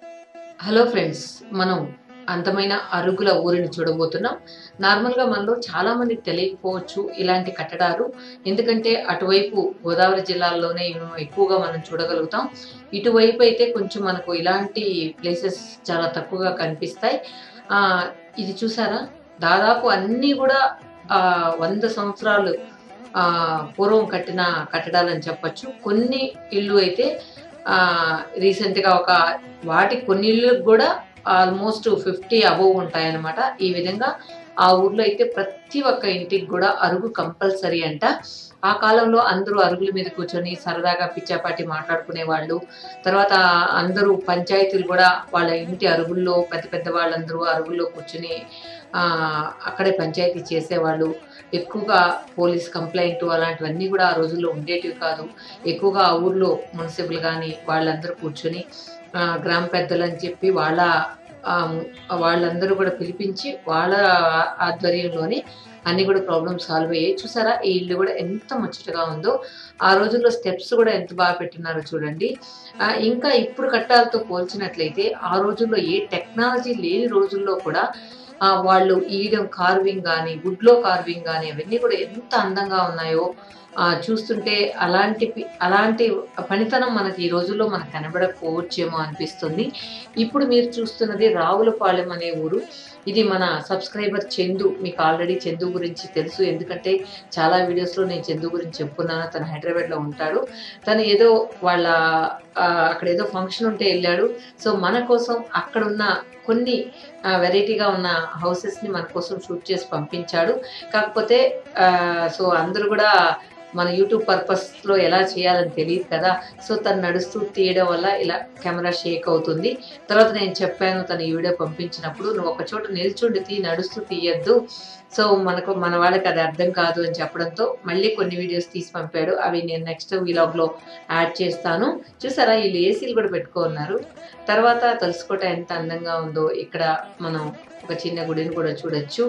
hello friends మనం అందమైన అరుగుల ఊరిని చూడబోతున్నాం నార్మల్గా మనలో చాలా మందికి తెలియకపోవచ్చు ఇలాంటి కట్టడాలు ఎందుకంటే అటువైపు గోదావరి జిల్లాల్లోనే ఇవి ఎక్కువగా మనం చూడగలుగుతాం ఇటువైపు అయితే కొంచెం మనకు ఇలాంటి ప్లేసెస్ చాలా తక్కువగా కనిపిస్తాయి ఆ, ఇది చూసారా దాదాపు అన్నీ కూడా ఆ, వంద సంవత్సరాలు ఆ, పూర్వం కట్టిన కట్టడాలని చెప్పొచ్చు కొన్ని ఇళ్ళు అయితే ఆ, రీసెంట్గా ఒక వాటి కొన్ని ఇళ్ళకి కూడా ఆల్మోస్ట్ ఫిఫ్టీ అబోవ్ ఉంటాయన్నమాట ఈ విధంగా ఆ ఊర్లో అయితే ప్రతి ఒక్క ఇంటికి కూడా అరుగు కంపల్సరీ అంట ఆ కాలంలో అందరూ అరుగుల మీద కూర్చొని సరదాగా పిచ్చాపాటి మాట్లాడుకునే వాళ్ళు తర్వాత అందరూ పంచాయతీలు కూడా వాళ్ళ ఇంటి అరుగుల్లో పెద్ద పెద్ద వాళ్ళందరూ అరుగుల్లో కూర్చుని ఆ, అక్కడే పంచాయతీ చేసేవాళ్ళు ఎక్కువగా పోలీస్ కంప్లైంట్ అలాంటివన్నీ కూడా ఆ రోజుల్లో ఉండేటివి కాదు ఎక్కువగా ఆ ఊర్లో మున్సిపల్ కానీ వాళ్ళందరూ కూర్చొని ఆ, గ్రామ పెద్దలు అని చెప్పి వాళ్ళ ఆ, వాళ్ళందరూ కూడా పిలిపించి వాళ్ళ ఆధ్వర్యంలోనే అన్ని కూడా ప్రాబ్లమ్స్ సాల్వ్ అయ్యాయి చూసారా ఈ ఇల్లు కూడా ఎంత ముచ్చటగా ఉందో ఆ రోజుల్లో స్టెప్స్ కూడా ఎంత బాగా పెట్టినారో చూడండి ఆ, ఇంకా ఇప్పుడు కట్టాలతో పోల్చినట్లయితే ఆ రోజుల్లో ఏ టెక్నాలజీ లేని రోజుల్లో కూడా ఆ, వాళ్ళు ఈయడం కార్వింగ్ కానీ గుడ్లో కార్వింగ్ కానీ అవన్నీ కూడా ఎంత అందంగా ఉన్నాయో ఆ, చూస్తుంటే అలాంటి పి- అలాంటి పనితనం మనకి ఈ రోజుల్లో మనకు కనబడకపోవచ్చేమో అనిపిస్తుంది ఇప్పుడు మీరు చూస్తున్నది రావులపాలెం అనే ఊరు ఇది మన సబ్స్క్రైబర్ చందు మీకు ఆల్రెడీ చందు గురించి తెలుసు ఎందుకంటే చాలా వీడియోస్లో నేను చందు గురించి చెప్పుకున్నాను తను హైదరాబాద్లో ఉంటాడు తను ఏదో వాళ్ళ ఆ, అక్కడ ఏదో ఫంక్షన్ ఉంటే వెళ్ళాడు సో మన కోసం అక్కడ ఉన్న కొన్ని వెరైటీగా ఉన్న హౌసెస్ని మన కోసం షూట్ చేసి పంపించాడు కాకపోతే ఆ, సో అందరూ కూడా మన యూట్యూబ్ పర్పస్లో ఎలా చేయాలని తెలియదు కదా సో తను నడుస్తూ తీయడం వల్ల ఇలా కెమెరా షేక్ అవుతుంది తర్వాత నేను చెప్పాను తను ఈ వీడియో పంపించినప్పుడు నువ్వు ఒక చోట నిల్చుండి తీ నడుస్తూ తీయద్దు సో మనకు మన వాళ్ళకి అది అర్థం కాదు అని చెప్పడంతో మళ్ళీ కొన్ని వీడియోస్ తీసి పంపాడు అవి నేను నెక్స్ట్ వీలాగ్లో యాడ్ చేస్తాను చూసారా వీళ్ళు ఏసీలు కూడా పెట్టుకున్నారు తర్వాత తెలుసుకోవటం ఎంత అందంగా ఉందో ఇక్కడ మనం ఒక చిన్న గుడిని కూడా చూడొచ్చు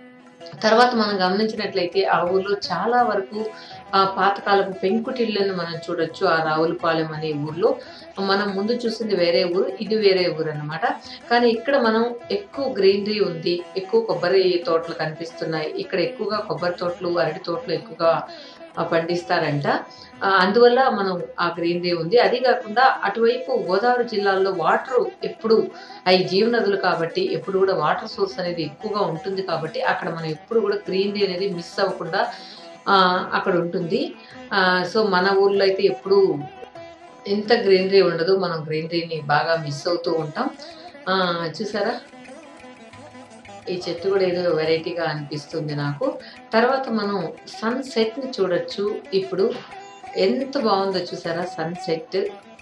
తర్వాత మనం గమనించినట్లయితే ఆ ఊర్లో చాలా వరకు ఆ పాతకాలపు పెంకుటిళ్ళను మనం చూడొచ్చు ఆ రావులపాలెం అనే ఊర్లో మనం ముందు చూసింది వేరే ఊరు ఇది వేరే ఊరు అన్నమాట కానీ ఇక్కడ మనం ఎక్కువ గ్రీనరీ ఉంది ఎక్కువ కొబ్బరి తోటలు కనిపిస్తున్నాయి ఇక్కడ ఎక్కువగా కొబ్బరి తోటలు అరటి తోటలు ఎక్కువగా ఆ, పండిస్తారంట ఆ, అందువల్ల మనం ఆ గ్రీనరీ ఉంది అది కాకుండా అటువైపు గోదావరి జిల్లాల్లో వాటర్ ఎప్పుడు అవి జీవనదులు కాబట్టి ఎప్పుడు కూడా వాటర్ సోర్స్ అనేది ఎక్కువగా ఉంటుంది కాబట్టి అక్కడ మనం ఎప్పుడు కూడా గ్రీనరీ అనేది మిస్ అవ్వకుండా ఆ, అక్కడ ఉంటుంది ఆ, సో మన ఊర్లో అయితే ఎప్పుడు ఇంత గ్రీనరీ ఉండదు మనం గ్రీనరీని బాగా మిస్ అవుతూ ఉంటాం ఆ, చూసారా ఈ చెట్టు కూడా ఏదో వెరైటీగా అనిపిస్తుంది నాకు తర్వాత మనం సన్ సెట్ని చూడొచ్చు ఇప్పుడు ఎంత బాగుందో చూసారా సన్ సెట్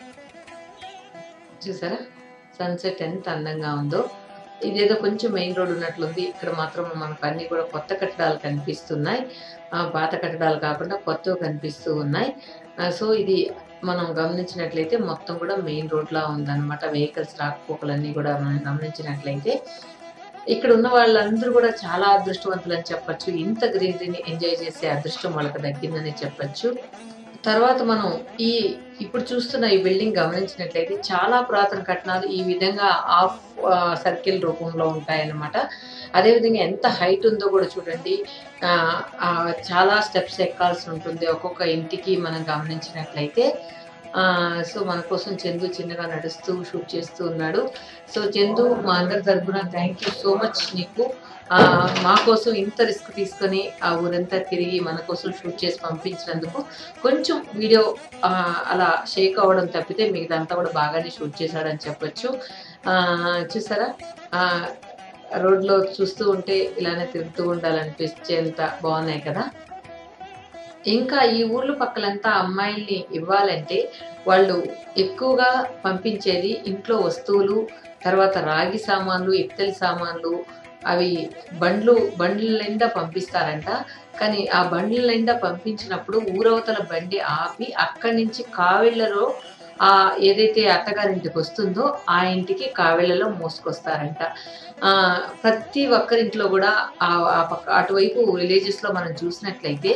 చూసారా సన్సెట్ ఎంత అందంగా ఉందో ఇదేదో కొంచెం మెయిన్ రోడ్ ఉన్నట్లుంది ఇక్కడ మాత్రం మనకు అన్ని కూడా కొత్త కట్టడాలు కనిపిస్తున్నాయి ఆ, పాత కట్టడాలు కాకుండా కొత్తవి కనిపిస్తూ ఉన్నాయి ఆ, సో ఇది మనం గమనించినట్లయితే మొత్తం కూడా మెయిన్ రోడ్ లా ఉందన్నమాట వెహికల్స్ రాకపోకలన్నీ కూడా మనం గమనించినట్లయితే ఇక్కడ ఉన్న వాళ్ళందరూ కూడా చాలా అదృష్టవంతులు అని చెప్పొచ్చు ఇంత గ్రీనరీని ఎంజాయ్ చేసే అదృష్టం వాళ్ళకి దక్కిందని చెప్పొచ్చు తర్వాత మనం ఈ ఇప్పుడు చూస్తున్న ఈ బిల్డింగ్ గమనించినట్లయితే చాలా పురాతన కట్టడాలు ఈ విధంగా ఆఫ్ సర్కిల్ రూపంలో ఉంటాయన్నమాట అదేవిధంగా ఎంత హైట్ ఉందో కూడా చూడండి ఆ, ఆ, చాలా స్టెప్స్ ఎక్కాల్సి ఉంటుంది ఒక్కొక్క ఇంటికి మనం గమనించినట్లయితే ఆ, సో మన కోసం చందు చిన్నగా నడుస్తూ షూట్ చేస్తూ ఉన్నాడు సో చందు మా అందరి తరఫున థ్యాంక్ యూ సో మచ్ నీకు ఆ, మా కోసం ఇంత రిస్క్ తీసుకొని ఆ ఊరంతా తిరిగి మన కోసం షూట్ చేసి పంపించినందుకు కొంచెం వీడియో ఆ, అలా షేక్ అవ్వడం తప్పితే మిగతాంతా కూడా బాగానే షూట్ చేశాడని చెప్పొచ్చు ఆ, చూసారా ఆ, రోడ్లో చూస్తూ ఉంటే ఇలానే తిరుగుతూ ఉండాలనిపించేంత బాగున్నాయి కదా ఇంకా ఈ ఊర్ల పక్కలంతా అమ్మాయిల్ని ఇవ్వాలంటే వాళ్ళు ఎక్కువగా పంపించేది ఇంట్లో వస్తువులు తర్వాత రాగి సామాన్లు ఇత్తడి సామాన్లు అవి బండ్లు బండ్ల నిండా పంపిస్తారంట కానీ ఆ బండ్ల నిండా పంపించినప్పుడు ఊరవతల బండి ఆపి అక్కడి నుంచి కావిళ్ళలో ఆ ఏదైతే అత్తగారింటికి వస్తుందో ఆ ఇంటికి కావిళ్ళలో మోసుకొస్తారంట ఆ, ప్రతి ఒక్కరింట్లో కూడా ఆ ఆ పక్క అటువైపు విలేజెస్లో మనం చూసినట్లయితే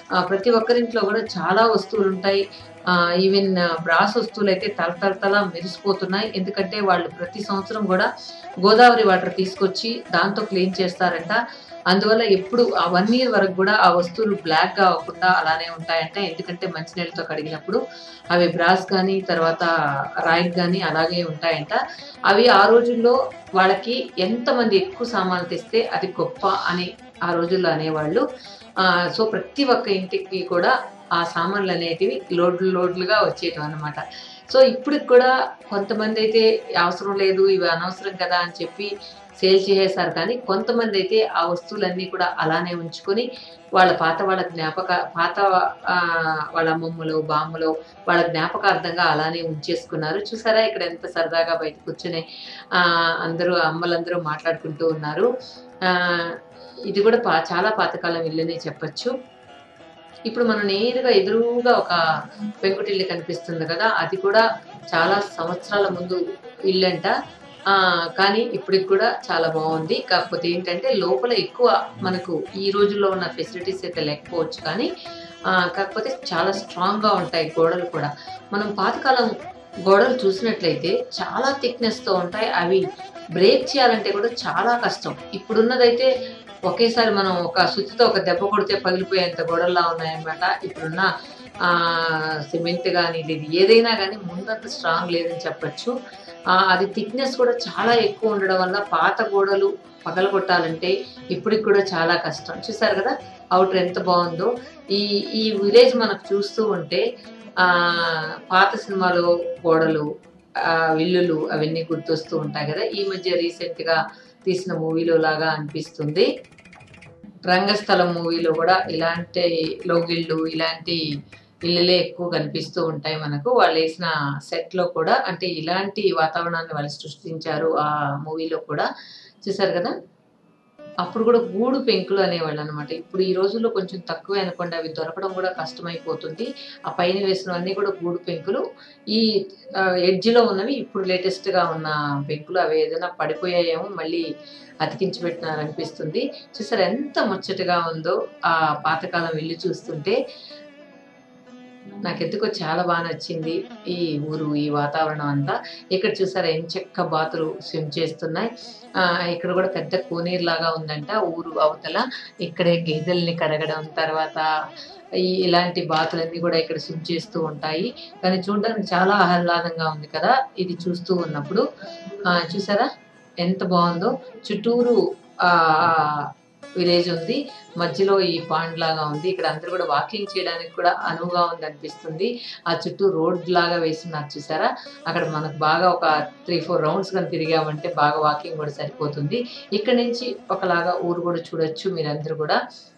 ఆ, ప్రతి ఒక్కరింట్లో కూడా చాలా వస్తువులు ఉంటాయి ఈవెన్ బ్రాస్ వస్తువులు అయితే తలతలతల మెరిసిపోతున్నాయి ఎందుకంటే వాళ్ళు ప్రతి సంవత్సరం కూడా గోదావరి వాటర్ తీసుకొచ్చి దాంతో క్లీన్ చేస్తారంట అందువల్ల ఎప్పుడు ఆ వన్ ఇయర్ వరకు కూడా ఆ వస్తువులు బ్లాక్ గా అవ్వకుండా అలానే ఉంటాయంట ఎందుకంటే మంచినీళ్ళతో కడిగినప్పుడు అవి బ్రాస్ కానీ తర్వాత రాయిక్ కానీ అలాగే ఉంటాయంట అవి ఆ రోజుల్లో వాళ్ళకి ఎంతమంది ఎక్కువ సామాన్లు తెస్తే అది గొప్ప అని ఆ రోజుల్లో అనేవాళ్ళు ఆ, సో ప్రతి ఒక్క ఇంటికి కూడా ఆ సామాన్లు అనేటివి లోడ్లు లోడ్లుగా వచ్చేటివి అనమాట సో ఇప్పటికి కూడా కొంతమంది అయితే అవసరం లేదు ఇవి అనవసరం కదా అని చెప్పి సేల్ చేసేసారు కానీ కొంతమంది అయితే ఆ వస్తువులన్నీ కూడా అలానే ఉంచుకొని వాళ్ళ పాత వాళ్ళ జ్ఞాపక పాత ఆ, వాళ్ళ అమ్మమ్మలు బామ్మలు వాళ్ళ జ్ఞాపకార్థంగా అలానే ఉంచేసుకున్నారు చూసారా ఇక్కడ ఎంత సరదాగా బయట కూర్చొని ఆ, అందరూ అమ్మలందరూ మాట్లాడుకుంటూ ఉన్నారు ఆ, ఇది కూడా పా చాలా పాతకాలం ఇల్లునే చెప్పొచ్చు ఇప్పుడు మనం నేరుగా ఎదురుగా ఒక పెంకుటిల్లు కనిపిస్తుంది కదా అది కూడా చాలా సంవత్సరాల ముందు ఇల్లంట ఆ, కానీ ఇప్పటికి కూడా చాలా బాగుంది కాకపోతే ఏంటంటే లోపల ఎక్కువ మనకు ఈ రోజుల్లో ఉన్న ఫెసిలిటీస్ అయితే లేకపోవచ్చు కానీ ఆ, కాకపోతే చాలా స్ట్రాంగ్గా ఉంటాయి గోడలు కూడా మనం పాతకాలం గోడలు చూసినట్లయితే చాలా థిక్నెస్తో ఉంటాయి అవి బ్రేక్ చేయాలంటే కూడా చాలా కష్టం ఇప్పుడున్నదైతే ఒకేసారి మనం ఒక సుత్తితో ఒక దెబ్బ కొడితే పగిలిపోయేంత గోడల్లా ఉన్నాయన్నమాట ఇప్పుడున్న ఆ, సిమెంట్ కానీ ఇది ఏదైనా కానీ ముందంత స్ట్రాంగ్ లేదని చెప్పొచ్చు ఆ, అది థిక్నెస్ కూడా చాలా ఎక్కువ ఉండడం వల్ల పాత గోడలు పగలగొట్టాలంటే ఇప్పటికి కూడా చాలా కష్టం చూసారు కదా అవుటర్ ఎంత బాగుందో ఈ ఈ విలేజ్ మనకు చూస్తూ ఉంటే ఆ పాత సినిమాలో గోడలు ఆ, ఇల్లులు అవన్నీ గుర్తొస్తూ ఉంటాయి కదా ఈ మధ్య రీసెంట్ గా తీసిన మూవీలో లాగా అనిపిస్తుంది రంగస్థలం మూవీలో కూడా ఇలాంటి లోగిళ్ళు ఇలాంటి ఇల్లులే ఎక్కువ కనిపిస్తూ ఉంటాయి మనకు వాళ్ళు వేసిన సెట్ లో కూడా అంటే ఇలాంటి వాతావరణాన్ని వాళ్ళు సృష్టించారు ఆ మూవీలో కూడా చూసారు కదా అప్పుడు కూడా గూడు పెంకులు అనేవాళ్ళు అనమాట ఇప్పుడు ఈ రోజుల్లో కొంచెం తక్కువే అనుకోండి అవి దొరకడం కూడా కష్టమైపోతుంది ఆ పైన వేసినవన్నీ కూడా గూడు పెంకులు ఈ ఎడ్జ్ లో ఉన్నవి ఇప్పుడు లేటెస్ట్ గా ఉన్న పెంకులు అవి ఏదైనా పడిపోయాయేమో మళ్ళీ అతికించి పెట్టినారు అనిపిస్తుంది చూసారు ఎంత ముచ్చటగా ఉందో ఆ పాతకాలం ఇల్లు చూస్తుంటే నాకు ఎందుకో చాలా బాగా నచ్చింది ఈ ఊరు ఈ వాతావరణం అంతా ఇక్కడ చూసారా ఎంచక్క బాతులు స్విమ్ చేస్తున్నాయి ఆ, ఇక్కడ కూడా పెద్ద కోనేరు లాగా ఉందంట ఊరు అవతల ఇక్కడే గేదెల్ని కడగడం తర్వాత ఈ ఇలాంటి బాతులన్నీ కూడా ఇక్కడ స్విమ్ చేస్తూ ఉంటాయి కానీ చూడడానికి చాలా ఆహ్లాదంగా ఉంది కదా ఇది చూస్తూ ఉన్నప్పుడు ఆ, చూసారా ఎంత బాగుందో చుట్టూరు ఆ విలేజ్ ఉంది మధ్యలో ఈ పాండ్ లాగా ఉంది ఇక్కడ అందరూ కూడా వాకింగ్ చేయడానికి కూడా అనువుగా ఉంది అనిపిస్తుంది ఆ చుట్టూ రోడ్ లాగా వేస్తున్నారు చూసారా అక్కడ మనకు బాగా ఒక త్రీ ఫోర్ రౌండ్స్ కానీ తిరిగామంటే బాగా వాకింగ్ కూడా సరిపోతుంది ఇక్కడ నుంచి ఒకలాగా ఊరు కూడా చూడొచ్చు మీరందరూ కూడా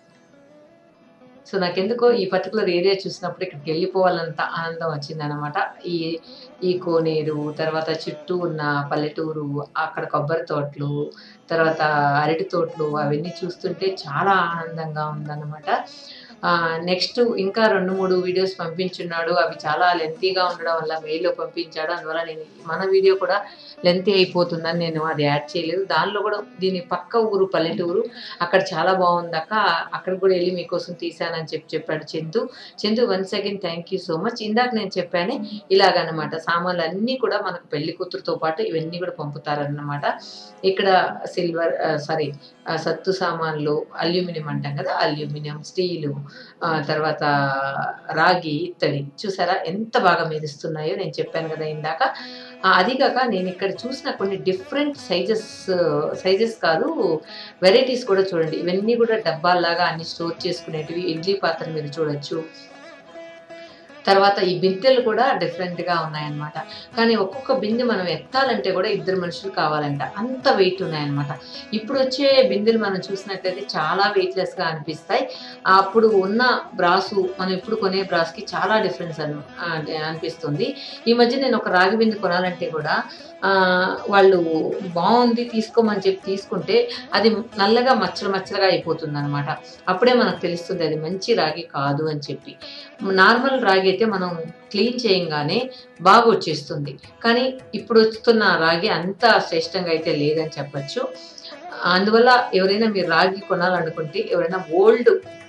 సో నాకెందుకో ఈ పర్టికులర్ ఏరియా చూసినప్పుడు ఇక్కడికి వెళ్ళిపోవాలంత ఆనందం వచ్చింది అనమాట ఈ ఈ కోనేరు తర్వాత చుట్టూ ఉన్న పల్లెటూరు అక్కడ కొబ్బరి తోటలు తర్వాత అరటి తోటలు అవన్నీ చూస్తుంటే చాలా ఆనందంగా ఉందన్నమాట నెక్స్ట్ ఇంకా రెండు మూడు వీడియోస్ పంపించున్నాడు అవి చాలా లెంతీగా ఉండడం వల్ల మెయిల్లో పంపించాడు అందువల్ల నేను మన వీడియో కూడా లెంతీ అయిపోతుందని నేను అది యాడ్ చేయలేదు దానిలో కూడా దీని పక్క ఊరు పల్లెటూరు అక్కడ చాలా బాగుంది అక్క అక్కడ కూడా వెళ్ళి మీకోసం తీసానని చెప్పి చెప్పాడు Chandu Chandu once again thank you so much ఇందాక నేను చెప్పానే ఇలాగనమాట సామాన్లు అన్నీ కూడా మనకు పెళ్లి కూతురుతో పాటు ఇవన్నీ కూడా పంపుతారన్నమాట ఇక్కడ సిల్వర్ సారీ సత్తు సామాన్లు అల్యూమినియం అంటాం కదా అల్యూమినియం స్టీలు ఆ, తర్వాత రాగి ఇత్తడి చూసారా ఎంత బాగా మెరుస్తున్నాయో నేను చెప్పాను కదా ఇందాక ఆ, అది కాక నేను ఇక్కడ చూసిన కొన్ని డిఫరెంట్ సైజెస్ సైజెస్ కాదు వెరైటీస్ కూడా చూడండి ఇవన్నీ కూడా డబ్బాల్లాగా అన్ని స్టోర్ చేసుకునేటివి ఇడ్లీ పాత్రలు మీరు చూడొచ్చు తర్వాత ఈ బిందెలు కూడా డిఫరెంట్ గా ఉన్నాయన్నమాట కానీ ఒక్కొక్క బిందె మనం ఎత్తాలంటే కూడా ఇద్దరు మనుషులు కావాలంట అంత వెయిట్ ఉన్నాయన్నమాట ఇప్పుడు వచ్చే బిందెలు మనం చూసినట్లయితే చాలా వెయిట్లెస్ గా అనిపిస్తాయి అప్పుడు ఉన్న బ్రాసు మనం ఇప్పుడు కొనే బ్రాస్ కి చాలా డిఫరెన్స్ అని ఆ, అనిపిస్తుంది ఈ మధ్య నేను ఒక రాగి బిందె కొనాలంటే కూడా ఆ, వాళ్ళు బాగుంది తీసుకోమని చెప్పి తీసుకుంటే అది నల్లగా మచ్చలు మచ్చలుగా అయిపోతుంది అనమాట అప్పుడే మనకు తెలుస్తుంది అది మంచి రాగి కాదు అని చెప్పి నార్మల్ రాగి అయితే మనం క్లీన్ చేయంగానే బాగా వచ్చేస్తుంది కానీ ఇప్పుడు వస్తున్న రాగి అంత శ్రేష్టంగా అయితే లేదని చెప్పొచ్చు అందువల్ల ఎవరైనా మీరు రాగి కొనాలనుకుంటే ఎవరైనా ఓల్డ్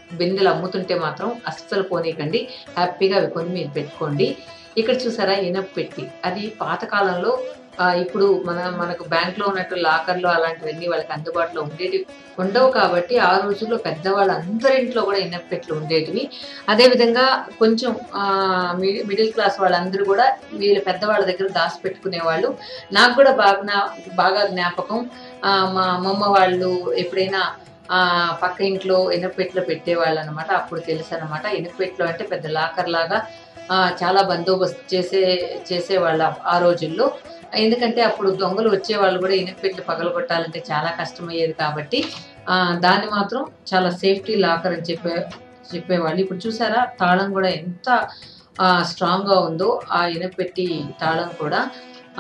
బిందెలు అమ్ముతుంటే మాత్రం అస్సలు పోనీకండి హ్యాపీగా అవి కొని మీరు పెట్టుకోండి ఇక్కడ చూసారా ఇనప పెట్టి అది పాతకాలంలో ఆ, ఇప్పుడు మన మనకు బ్యాంక్ లో ఉన్నట్టు లాకర్లు అలాంటివన్నీ వాళ్ళకి అందుబాటులో ఉండేవి ఉండవు కాబట్టి ఆ రోజుల్లో పెద్దవాళ్ళ అందరి ఇంట్లో కూడా ఇనప పెట్లు ఉండేటివి అదేవిధంగా కొంచెం ఆ, మిడి- మిడిల్ క్లాస్ వాళ్ళందరూ కూడా వీళ్ళ పెద్దవాళ్ళ దగ్గర దాచి పెట్టుకునేవాళ్ళు నాకు కూడా బాగా నా- బాగా జ్ఞాపకం ఆ, మా అమ్మమ్మ వాళ్ళు ఎప్పుడైనా ఆ పక్క ఇంట్లో ఇనపెట్లో పెట్టేవాళ్ళు అనమాట అప్పుడు తెలుసు అనమాట ఇనపెట్లో అంటే పెద్ద లాకర్ లాగా ఆ, చాలా బందోబస్తు చేసే చేసేవాళ్ళ ఆ రోజుల్లో ఎందుకంటే అప్పుడు దొంగలు వచ్చేవాళ్ళు కూడా ఇనపెట్లు పగలగొట్టాలంటే చాలా కష్టమయ్యేది కాబట్టి ఆ, దాన్ని మాత్రం చాలా సేఫ్టీ లాకర్ అని చెప్పే చెప్పేవాళ్ళు ఇప్పుడు చూసారా తాళం కూడా ఎంత స్ట్రాంగ్ గా ఉందో ఆ ఇనపెట్టి తాళం కూడా ఆ,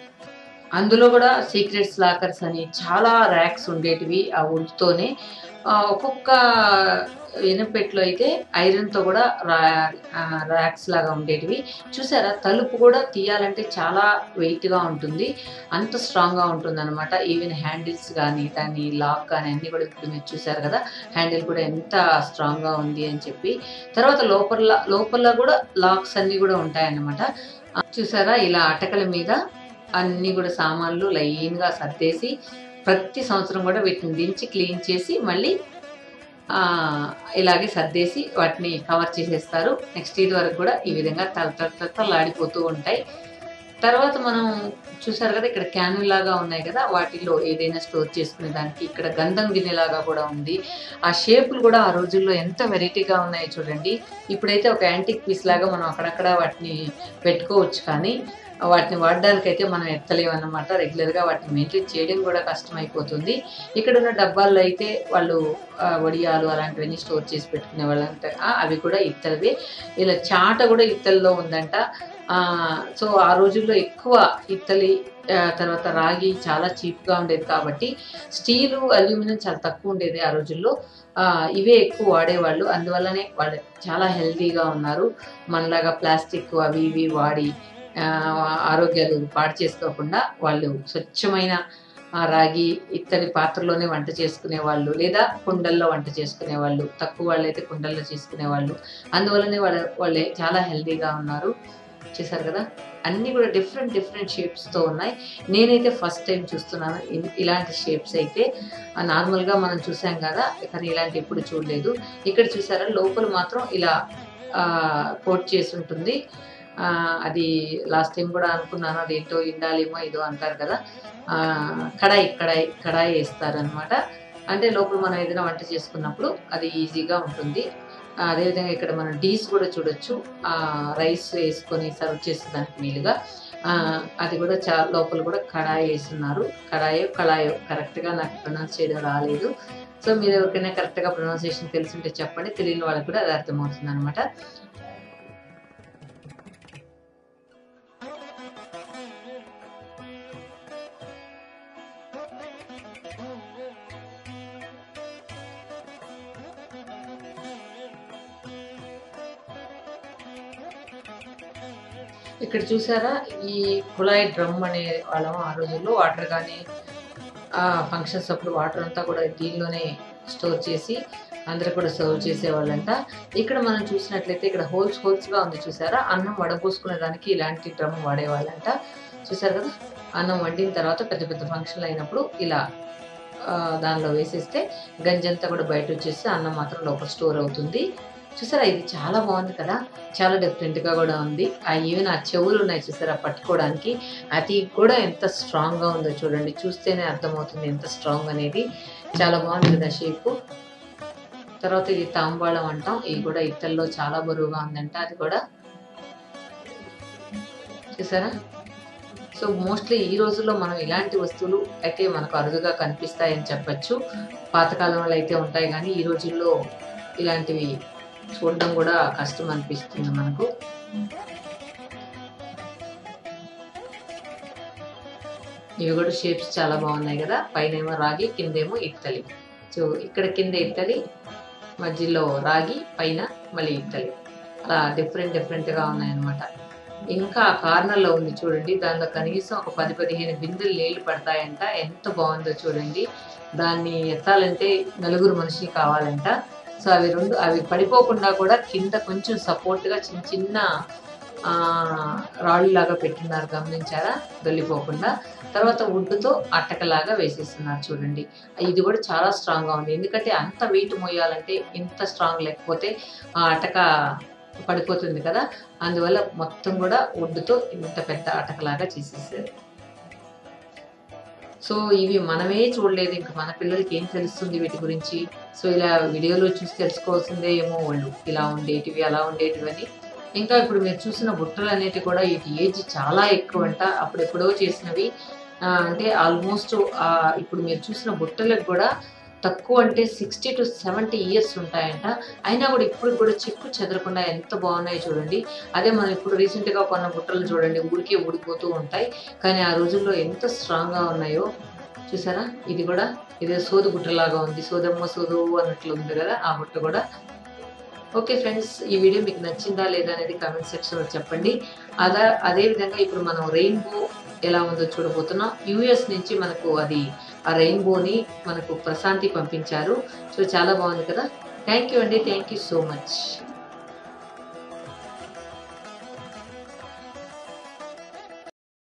అందులో కూడా సీక్రెట్స్ లాకర్స్ అని చాలా ర్యాక్స్ ఉండేటివి ఆ వుడ్తోనే ఒక్కొక్క ఇనపెట్లో అయితే ఐరన్తో కూడా రా ర్యాక్స్ లాగా ఉండేటివి చూసారా తలుపు కూడా తీయాలంటే చాలా వెయిట్గా ఉంటుంది అంత స్ట్రాంగ్గా ఉంటుంది అనమాట ఈవెన్ హ్యాండిల్స్ కానీ దాని లాక్ కానీ అన్ని కూడా ఇప్పుడు మీరు చూసారు కదా హ్యాండిల్ కూడా ఎంత స్ట్రాంగ్గా ఉంది అని చెప్పి తర్వాత లోపల లోపల కూడా లాక్స్ అన్ని కూడా ఉంటాయన్నమాట ఆ, చూసారా ఇలా అటకల మీద అన్ని కూడా సామాన్లు లైన్గా సర్దేసి ప్రతి సంవత్సరం కూడా వీటిని దించి క్లీన్ చేసి మళ్ళీ ఆ, ఇలాగే సర్దేసి వాటిని కవర్ చేసేస్తారు నెక్స్ట్ ఇది వరకు కూడా ఈ విధంగా తల తల తల తలాడిపోతూ ఉంటాయి తర్వాత మనం చూసారు కదా ఇక్కడ క్యాన్ లాగా ఉన్నాయి కదా వాటిల్లో ఏదైనా స్టోర్ చేసుకునే దానికి ఇక్కడ గంధం గిన్నెలాగా కూడా ఉంది ఆ షేపులు కూడా ఆ రోజుల్లో ఎంత వెరైటీగా ఉన్నాయో చూడండి ఇప్పుడైతే ఒక యాంటిక్ పీస్ లాగా మనం అక్కడక్కడ వాటిని పెట్టుకోవచ్చు కానీ వాటిని వాడడానికి అయితే మనం ఎత్తలేము అన్నమాట రెగ్యులర్గా వాటిని మెయింటైన్ చేయడం కూడా కష్టమైపోతుంది ఇక్కడ ఉన్న డబ్బాల్లో అయితే వాళ్ళు ఆ, వడియాలు అలాంటివన్నీ స్టోర్ చేసి పెట్టుకునే వాళ్ళంట ఆ, అవి కూడా ఇత్తలవే ఇలా చాట కూడా ఇత్తల్లో ఉందంట ఆ, సో ఆ రోజుల్లో ఎక్కువ ఇత్తలి ఆ, తర్వాత రాగి చాలా చీప్గా ఉండేది కాబట్టి స్టీలు అల్యూమినియం చాలా తక్కువ ఉండేది ఆ రోజుల్లో ఆ, ఇవే ఎక్కువ వాడేవాళ్ళు అందువల్లనే వాళ్ళు చాలా హెల్తీగా ఉన్నారు మనలాగా ప్లాస్టిక్ అవి ఇవి వాడి ఆ, ఆరోగ్యాలు పాడు చేసుకోకుండా వాళ్ళు స్వచ్ఛమైన ఆ, రాగి ఇత్తడి పాత్రలోనే వంట చేసుకునే వాళ్ళు లేదా కుండల్లో వంట చేసుకునే వాళ్ళు తక్కువ వాళ్ళు అయితే కుండల్లో చేసుకునే వాళ్ళు అందువల్లనే వాళ్ళ వాళ్ళే చాలా హెల్తీగా ఉన్నారు చూసారు కదా అన్నీ కూడా డిఫరెంట్ డిఫరెంట్ షేప్స్తో ఉన్నాయి నేనైతే ఫస్ట్ టైం చూస్తున్నాను ఇ- ఇలాంటి షేప్స్ అయితే ఆ, నార్మల్గా మనం చూసాం కదా కానీ ఇలాంటి ఎప్పుడు చూడలేదు ఇక్కడ చూసారా లోపల మాత్రం ఇలా ఆ, కోట్ చేసి ఉంటుంది ఆ, అది లాస్ట్ టైం కూడా అనుకున్నాను అదేంటో ఇండాలేమో ఏదో అంటారు కదా ఆ, కడాయి కడాయి కడాయి వేస్తారనమాట అంటే లోపల మనం ఏదైనా వంట చేసుకున్నప్పుడు అది ఈజీగా ఉంటుంది ఆ, అదేవిధంగా ఇక్కడ మనం డీస్ కూడా చూడొచ్చు ఆ, రైస్ వేసుకొని సర్వ్ చేసేదానికి వీలుగా ఆ, అది కూడా చా లోపల కూడా కడాయి వేస్తున్నారు కడాయో కళాయో కరెక్ట్గా నాకు ప్రొనౌన్స్ చేయడం రాలేదు సో మీరు ఎవరికైనా కరెక్ట్గా ప్రొనౌన్సియేషన్ తెలిసింటే చెప్పండి తెలియని వాళ్ళకి కూడా అది అర్థమవుతుంది అనమాట ఇక్కడ చూసారా ఈ కుళాయి డ్రమ్ అనే వాళ్ళం ఆ రోజుల్లో వాటర్ కానీ ఫంక్షన్స్ అప్పుడు వాటర్ అంతా కూడా దీనిలోనే స్టోర్ చేసి అందరూ కూడా సర్వ్ చేసేవాళ్ళంట ఇక్కడ మనం చూసినట్లయితే ఇక్కడ హోల్స్ హోల్స్ గా ఉంది చూసారా అన్నం వడపోసుకునే దానికి ఇలాంటి డ్రమ్ వాడేవాళ్ళంట చూసారు కదా అన్నం వండిన తర్వాత పెద్ద పెద్ద ఫంక్షన్లు అయినప్పుడు ఇలా ఆ, దానిలో వేసేస్తే గంజంతా కూడా బయట వచ్చేసి అన్నం మాత్రం లోపల స్టోర్ అవుతుంది చూసారా ఇది చాలా బాగుంది కదా చాలా డిఫరెంట్ గా కూడా ఉంది ఆ ఈవెన్ ఆ చెవులు ఉన్నాయి చూసారా పట్టుకోవడానికి అది కూడా ఎంత స్ట్రాంగ్ గా ఉందో చూడండి చూస్తేనే అర్థమవుతుంది ఎంత స్ట్రాంగ్ అనేది చాలా బాగుంది కదా షేప్ తర్వాత ఇది తాంబాళం అంటాం ఇది కూడా ఇత్తల్లో చాలా బరువుగా ఉందంట అది కూడా చూసారా సో మోస్ట్లీ ఈ రోజుల్లో మనం ఇలాంటి వస్తువులు అయితే మనకు అరుదుగా కనిపిస్తాయని చెప్పొచ్చు పాతకాలంలో అయితే ఉంటాయి కానీ ఈ రోజుల్లో ఇలాంటివి చూడడం కూడా కష్టం అనిపిస్తుంది మనకు ఇవి కూడా షేప్స్ చాలా బాగున్నాయి కదా పైన ఏమో రాగి కిందేమో ఇత్తలి సో ఇక్కడ కింద ఇత్తలి మధ్యలో రాగి పైన మళ్ళీ ఇత్తలి అలా డిఫరెంట్ డిఫరెంట్గా ఉన్నాయన్నమాట ఇంకా కార్నర్లో ఉంది చూడండి దానిలో కనీసం ఒక పది పదిహేను బిందెలు నీళ్లు పడతాయంట ఎంత బాగుందో చూడండి దాన్ని ఎత్తాలంటే నలుగురు మనుషులు కావాలంట సో అవి రెండు అవి పడిపోకుండా కూడా కింద కొంచెం సపోర్ట్గా చిన్న చిన్న ఆ, రాళ్ళు లాగా పెట్టినారు గమనించారా దొల్లిపోకుండా తర్వాత వుడ్తో అట్టకలాగా వేసేస్తున్నారు చూడండి ఇది కూడా చాలా స్ట్రాంగ్గా ఉంది ఎందుకంటే అంత వెయిట్ మోయాలంటే ఇంత స్ట్రాంగ్ లేకపోతే ఆ అటక పడిపోతుంది కదా అందువల్ల మొత్తం కూడా వుడ్తో ఇంత పెద్ద అటకలాగా చేసేసారు సో ఇవి మనమే చూడలేదు ఇంకా మన పిల్లలకి ఏం తెలుస్తుంది వీటి గురించి సో ఇలా వీడియోలో చూసి తెలుసుకోవాల్సిందే ఏమో వాళ్ళు ఇలా ఉండేటివి అలా ఉండేటివి అని ఇంకా ఇప్పుడు మీరు చూసిన బుట్టలు అనేటివి కూడా వీటి ఏజ్ చాలా ఎక్కువ అంట అప్పుడు ఎప్పుడో చేసినవి ఆ, అంటే ఆల్మోస్ట్ ఇప్పుడు మీరు చూసిన బుట్టలకు కూడా తక్కువ అంటే సిక్స్టీ టు సెవెంటీ ఇయర్స్ ఉంటాయంట అయినా కూడా ఇప్పుడు కూడా చిక్కు చెదరకుండా ఎంత బాగున్నాయో చూడండి అదే మనం ఇప్పుడు రీసెంట్గా కొన్న బుట్టలు చూడండి ఊరికే ఊడిపోతూ ఉంటాయి కానీ ఆ రోజుల్లో ఎంత స్ట్రాంగ్గా ఉన్నాయో చూసారా ఇది కూడా ఇదే సోదు బుట్టలాగా ఉంది సోదమ్మ సోదు అన్నట్లు ఉంది కదా ఆ బుట్ట కూడా ఓకే ఫ్రెండ్స్ ఈ వీడియో మీకు నచ్చిందా లేదా అనేది కామెంట్ సెక్షన్లో చెప్పండి అదా అదే విధంగా ఇప్పుడు మనం రెయిన్బో ఎలా ఉందో చూడబోతున్నాం యూఎస్ నుంచి మనకు అది ఆ రెయిన్బోని మనకు ప్రశాంతి పంపించారు సో చాలా బాగుంది కదా థ్యాంక్ యూ అండి థ్యాంక్ యూ సో మచ్